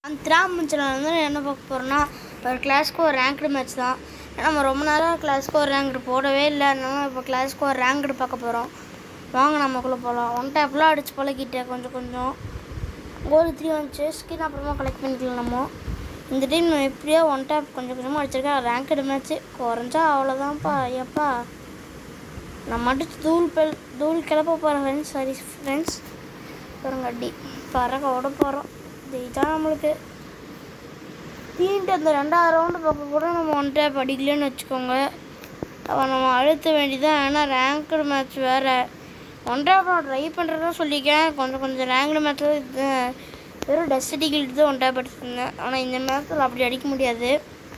திராமச்சல வந்து என்ன பார்க்க போகிறோன்னா ஒரு கிளாஸ்க்கு ஒரு ரேங்க்டு மேட்ச் தான் நம்ம ரொம்ப நேரம் கிளாஸ்க்கு ஒரு ரேங்க்டு போடவே இல்லை அதனால இப்போ கிளாஸ்க்கு ஒரு ரேங்க்டு பார்க்க போகிறோம் வாங்க நமக்குள்ளே போகலாம் ஒன் டேப்லாம் அடிச்சு பழகிட்டேன் கொஞ்சம் கொஞ்சம் கோல் த்ரீ வந்துச்சு ஸ்கின் அப்புறமா கலெக்ட் பண்ணிக்கலாம் நம்ம இந்த டைம் நான் எப்படியோ ஒன் டேப் கொஞ்சம் கொஞ்சமாக அடிச்சிருக்கேன் ரேங்க்டு மேட்ச்சு குறைஞ்சா அவ்வளோதான்ப்பா ஐயப்பா நான் அடிச்சு தூள் பெல் தூள் கிளப்ப போகிறேன் ஃப்ரெண்ட்ஸ் சாரி ஃப்ரெண்ட்ஸ் பாருங்க அடி பறக்க ஓட போகிறோம் இதுதான் நம்மளுக்கு தீன்ட்டு அந்த ரெண்டாவது ரவுண்டு பக்கம் கூட நம்ம ஒன் டேப் அடிக்கலன்னு வச்சுக்கோங்க அப்போ நம்ம அழுத்த வேண்டியதான் ஏன்னா ரேங்க்டு மேட்ச் வேறு ஒன் டேப் நான் ட்ரை பண்ணுறதா சொல்லியிருக்கேன் கொஞ்சம் கொஞ்சம் ரேங்க்டு மேட்ச்சில் இது வெறும் டஸ்ட் அடிக்கிட்டு தான் ஒன் டேப் அடிச்சிருந்தேன் ஆனால் இந்த மேட்ச்சில் அப்படி அடிக்க முடியாது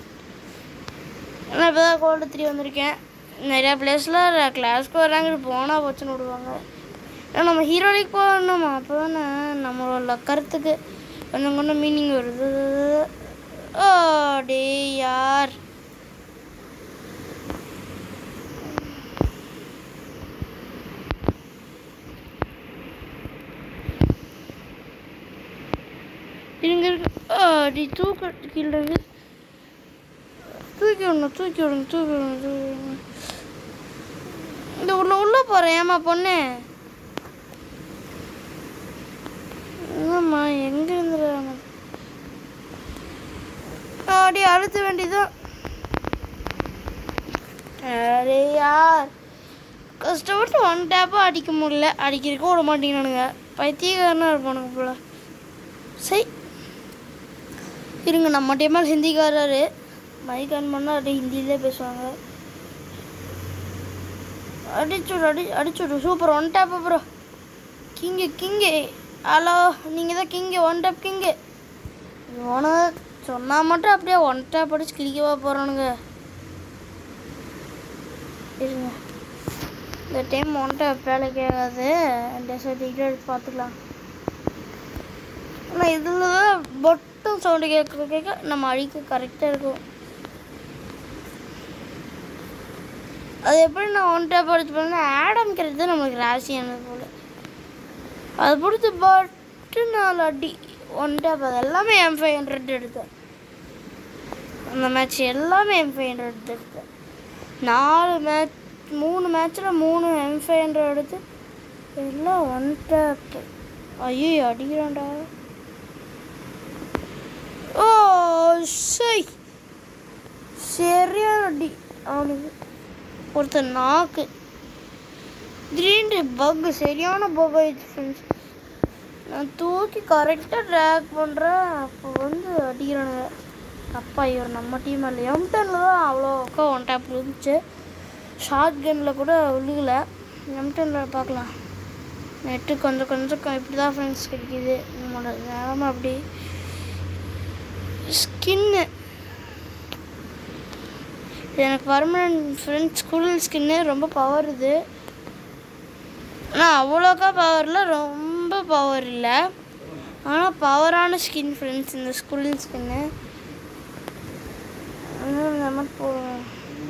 ஆனால் இப்போ தான் கோல்டு த்ரீ வந்திருக்கேன் நிறையா பிளேஸில் கிளாஸ்க்கு வராங்க போனால் போச்சுன்னு விடுவாங்க ஏன்னா நம்ம ஹீரோலிக்கு போகணுமா அப்போ தானே நம்மளோட கருத்துக்கு கொஞ்சம் கொஞ்சம் மீனிங் வருது ஓ டே யார் இருங்க இருக்கு ஆ டி தூக்க கீழே இருக்கு தூக்கி விடணும் தூக்கி விடுங்க தூக்கி விடுங்க தூக்கி விடுங்க இந்த உள்ள உள்ள போகிறேன் ஏமா பொண்ணு என்னம்மா எங்கே இருந்துடுறாங்க ஆடி அழுத்த வேண்டியதான் அரே யார் கஷ்டப்பட்டு ஒன் டேப்பாக அடிக்க முடியல அடிக்கிறதுக்கும் விட மாட்டேங்கிறானுங்க பைத்தியக்காரனாக இருப்பானுங்க போல சரி இருங்க நம்ம டீமாக ஹிந்திக்காரரு மைக் ஆன் பண்ணால் அப்படியே ஹிந்தியிலே பேசுவாங்க அடிச்சுடு அடி அடிச்சுடு super one tap bro king king hello நீங்கள் தான் கிங்கு ஒன் டேப் கிங்கு இவனை சொன்னால் மட்டும் அப்படியே ஒன் டேப் அடிச்சு கிளிக்கவா போகிறானுங்க இருங்க இந்த டைம் ஒன் டேப் வேலைக்கு ஆகாது டெசர்ட் பார்த்துக்கலாம் ஆனால் இதில் தான் பொட்டும் சவுண்டு கேட்க கேட்க நம்ம அழிக்க கரெக்டாக இருக்கும் அது எப்படி நான் ஒன் டேப் அடிச்சு பண்ணேன் ஆடம் கிடையாது நம்மளுக்கு ராசியானது போல் அது பிடிச்சி பட்டு நாலு அடி ஒன் டேப் அது எல்லாமே எம் ஃபைவ் ஹண்ட்ரட் எடுத்தேன் அந்த மேட்ச் எல்லாமே எம் ஃபைவ் ஹண்ட்ரட் எடுத்தேன் நாலு மேட்ச் மூணு மேட்ச்சில் மூணு எம் ஃபைவ் ஹண்ட்ரட் எடுத்து எல்லாம் ஒன் டேப் ஐயோ அடிக்கிறான்டா ஓ சை சரியான அடி அவனுக்கு ஒருத்தர் நாக்கு திடீர்னு பக் சரியான பக் ஆயிடுச்சு ஃப்ரெண்ட்ஸ் நான் தூக்கி கரெக்டாக ட்ராக் பண்ணுறேன் அப்போ வந்து அடிக்கிறானுங்க அப்பா இவர் நம்ம டீம் இல்லை எம்டனில் தான் அவ்வளோக்கா ஒன் டேப் இருந்துச்சு ஷார்ட் கன்னில் கூட விழுகல எம்டனில் பார்க்கலாம் நெட்டு கொஞ்சம் கொஞ்சம் க- இப்படி தான் ஃப்ரெண்ட்ஸ் கிடைக்கிது நம்மளோட நிலமை அப்படி ஸ்கின்னு எனக்கு பர்மனன்ட் ஃப்ரெண்ட்ஸ் ஸ்கூல் ஸ்கின்னு ரொம்ப பவர் இது ஆனால் அவ்வளோக்கா பவரில் ரொம்ப பவர் இல்லை ஆனால் பவரான ஸ்கின் ஃப்ரெண்ட்ஸ் இந்த ஸ்கூல் ஸ்கின்னு இந்த மாதிரி போடுவேன்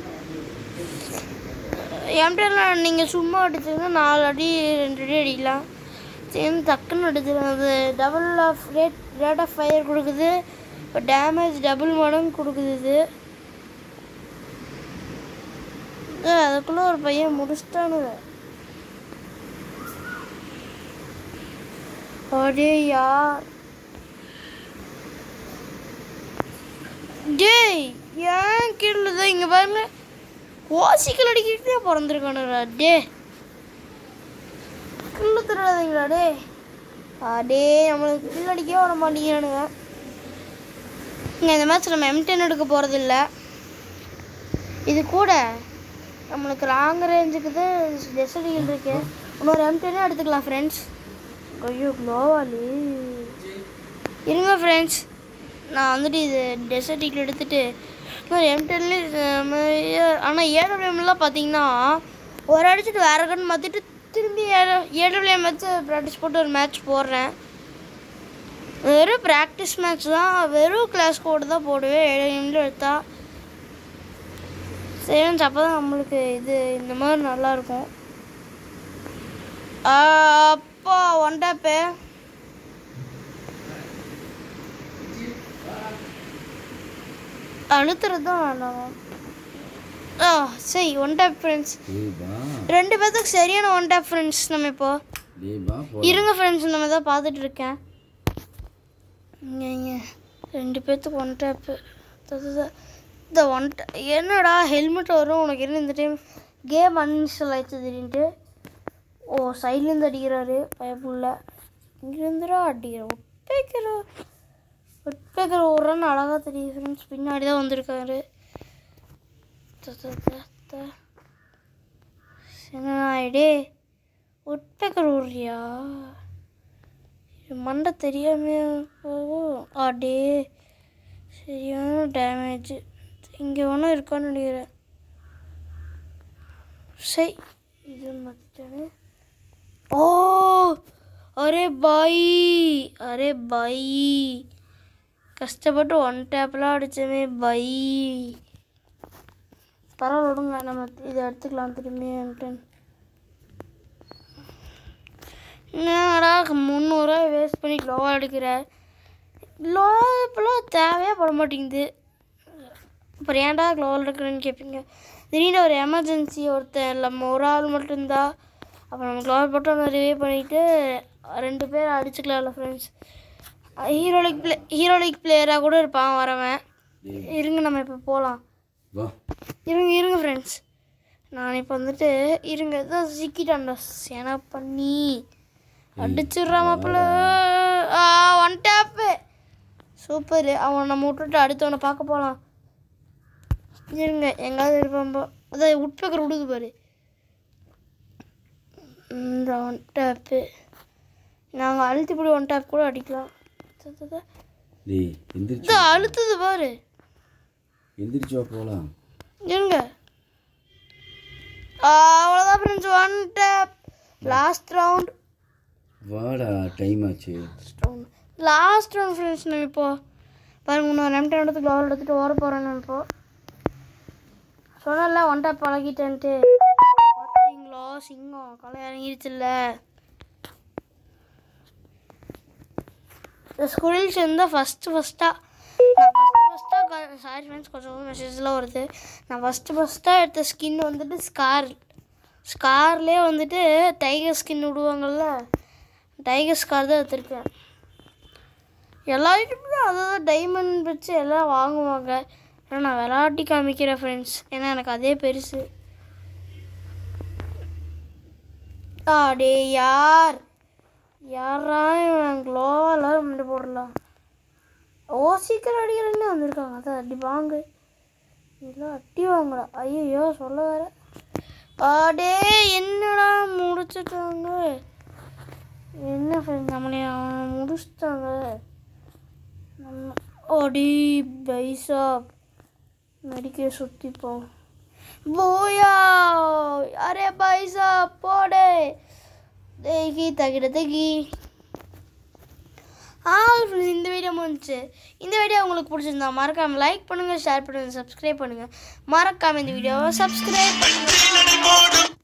எம்டிஎல் நீங்கள் சும்மா அடிச்சிங்கன்னா நாலு அடி ரெண்டு அடி அடிக்கலாம் சேர்ந்து டக்குன்னு அடிச்சிடும் அது double of rate rate of fire கொடுக்குது இப்போ டேமேஜ் டபுள் மடங்கு கொடுக்குது இது இது அதுக்குள்ளே ஒரு பையன் முடிச்சிட்டானுங்க அடே யார் டேய் ஏன் கீழே தான் இங்கே பாருங்க ஓசிக்கல் அடிக்கிட்டே பிறந்திருக்கானுடா டே கில்லு திருடாதீங்களா டே அடே நம்மளுக்கு கில் அடிக்கவே விட மாட்டேங்கிறானுங்க இங்கே இந்த மேட்ச் நம்ம எம்டென் எடுக்க போகிறதில்ல இது கூட நம்மளுக்கு லாங் ரேஞ்சுக்கு தான் டெசர்டிகள் இருக்கு இன்னொரு எம்டெனே எடுத்துக்கலாம் ஃப்ரெண்ட்ஸ் ஐயோ க்ளோவாலி இருங்க ஃப்ரெண்ட்ஸ் நான் வந்துட்டு இது டெசர்டிகள் எடுத்துட்டு இன்னொரு எம்டென்லேயே ஆனால் ஏடபிள்யூஎம்லாம் பார்த்தீங்கன்னா ஒரு அடிச்சுட்டு வேற கன் மாற்றிட்டு திரும்பி ஏடபிள்யூஎம் வச்சு ப்ராக்டிஸ் போட்டு ஒரு மேட்ச் போடுறேன் வெறும் ப்ராக்டிஸ் மேட்ச் தான் வெறும் கிளாஸ் கோடு தான் போடுவேன் ஏடபிள்யூஎம்ல எடுத்தா சேவன்ஸ் அப்போ தான் நம்மளுக்கு இது இந்த மாதிரி நல்லாயிருக்கும் அப்பா ஒன் டேப்பு அழுத்துறது தான் வேண்டாம் ஆ சரி ஒன் டேப் ஃப்ரெண்ட்ஸ் டேய் வா ரெண்டு பேர்த்துக்கு சரியான ஒன் டேப் ஃப்ரெண்ட்ஸ் நம்ம இப்போ டேய் வா போ இருங்க ஃப்ரெண்ட்ஸ் நம்ம தான் பார்த்துட்டு இருக்கேன் இங்க இங்க ரெண்டு பேர்த்துக்கு ஒன் டேப்பு இந்த ஒன் என்னடா ஹெல்மெட் வரும் உனக்கு என்ன இந்த டைம் கேம் அன்இன்ஸ்டால் ஆயிடுச்சு திடீர்னு ஓ சைட்லேருந்து அடிக்கிறாரு பயப்புள்ள இங்கேருந்துடா அடிக்கிற உட்பேக்கிற உட்பேக்கிற ஒரு ரன் அழகாக தெரியுது ஃப்ரெண்ட்ஸ் பின்னாடி தான் வந்திருக்காரு த, த, த, த. என்ன ஆயிடே உட்பேக்கர் ஊர்றியா இது மண்டை தெரியாம போகும் ஆடே சரியான டேமேஜ் இங்கே ஒன்றும் இருக்கான்னு நினைக்கிறேன் சரி இது மட்டும் ஓ அரே பாய் அரே பாய் கஷ்டப்பட்டு ஒன் டேப்லாம் அடித்தமே பை பரவாயில்ல விடுங்க நம்ம இதை எடுத்துக்கலாம் திரும்பி என்னடா முந்நூறுரூவா வேஸ்ட் பண்ணி லோவாக எடுக்கிற லோ இப்போலாம் தேவையே பட மாட்டேங்குது அப்புறம் ஏன்டா க்ளோவல் எடுக்கிறேன்னு கேட்பீங்க திடீர்னு ஒரு எமர்ஜென்சி ஒருத்தன் நம்ம ஒரு ஆள் மட்டும் இருந்தா அப்போ நம்ம க்ளோவல் போட்டு ஒன்று ரிவே பண்ணிவிட்டு ரெண்டு பேர் அடிச்சுக்கலாம்ல ஃப்ரெண்ட்ஸ் ஹீரோலிக் பிளே ஹீரோலிக் பிளேயராக கூட இருப்பான் வரவன் டேய் இருங்க நம்ம இப்போ போகலாம் வா இருங்க இருங்க ஃப்ரெண்ட்ஸ் நான் இப்போ வந்துட்டு இருங்க இதான் சிக்கிட்டான்டா சேனா பண்ணி அடிச்சிடுறான் மாப்பிள்ள ஆ ஒன் டேப்பு சூப்பர் அவன் நம்ம விட்டுட்டு அடுத்தவனை பார்க்க போகலாம் இருங்க எங்காவது இருப்பான் போ அதான் உட்பேக்கர் விடுது பாரு இந்த ஒன் டேப்பு நாங்கள் அழுத்திப்படி ஒன் டேப் கூட அடிக்கலாம் த, த, த. டேய் எந்திரிச்சு இது அழுத்துது பாரு எந்திரிச்சு வா போகலாம் இருங்க அவ்வளோதான் friends one tap last round வாடா டைம் ஆச்சு ரவுண்ட் லாஸ்ட் ரவுண்ட் ஃப்ரெண்ட்ஸ் நம்ம இப்போ பாருங்க இன்னும் ரெண்டு இடத்துக்கு க்ளோவல் எடுத்துகிட்டு ஓட போகிறேன் நான் இப்போ சொன்னல ஒன் டேப் பழகிட்டேன்ட்டு பார்த்தீங்களா சிங்கம் களை இறங்கிருச்சுல்ல இந்த ஸ்கூலில் சேர்ந்தா ஃபஸ்ட்டு ஃபஸ்ட்டாக நான் ஃபஸ்ட்டு ஃபஸ்ட்டாக சாரி ஃப்ரெண்ட்ஸ் கொஞ்சம் மெசேஜ்லாம் வருது நான் ஃபஸ்ட்டு ஃபஸ்ட்டாக எடுத்த ஸ்கின் வந்துட்டு ஸ்கார் ஸ்கார்லேயே வந்துட்டு டைகர் ஸ்கின் விடுவாங்கள்ல டைகர் ஸ்கார் தான் எடுத்திருக்கேன் எல்லா ஐட்டமுமே அதான் டைமண்ட் வச்சு எல்லாம் வாங்குவாங்க ஆனால் நான் விளாட்டி காமிக்கிறேன் ஃப்ரெண்ட்ஸ் ஏன்னா எனக்கு அதே பெருசு ஆடே யார் யாரா இவன் க்ளோவெல்லாம் முன்னாடி போடலாம் ஓ சீக்கிரம் அடிக்கிறேன்னு வந்திருக்காங்க அதான் அடி வாங்கு இதெல்லாம் அடி வாங்கடா ஐயோ சொல்ல வேற ஆடே என்னடா முடிச்சிட்டாங்க என்ன ஃப்ரெண்ட் நம்மளே அவனை முடிச்சிட்டாங்க நம்ம அடி பைசாப் மெடிக்கே சுற்றிப்போம் போயா அரே பைசாப் போடே தேகி தகிட தகி ஆ friends, இந்த வீடியோ முடிஞ்சுச்சு இந்த வீடியோ உங்களுக்கு பிடிச்சிருந்தா மறக்காம லைக் பண்ணுங்க ஷேர் பண்ணுங்க சப்ஸ்கிரைப் பண்ணுங்க மறக்காம இந்த வீடியோவை சப்ஸ்கிரைப் பண்ணுங்க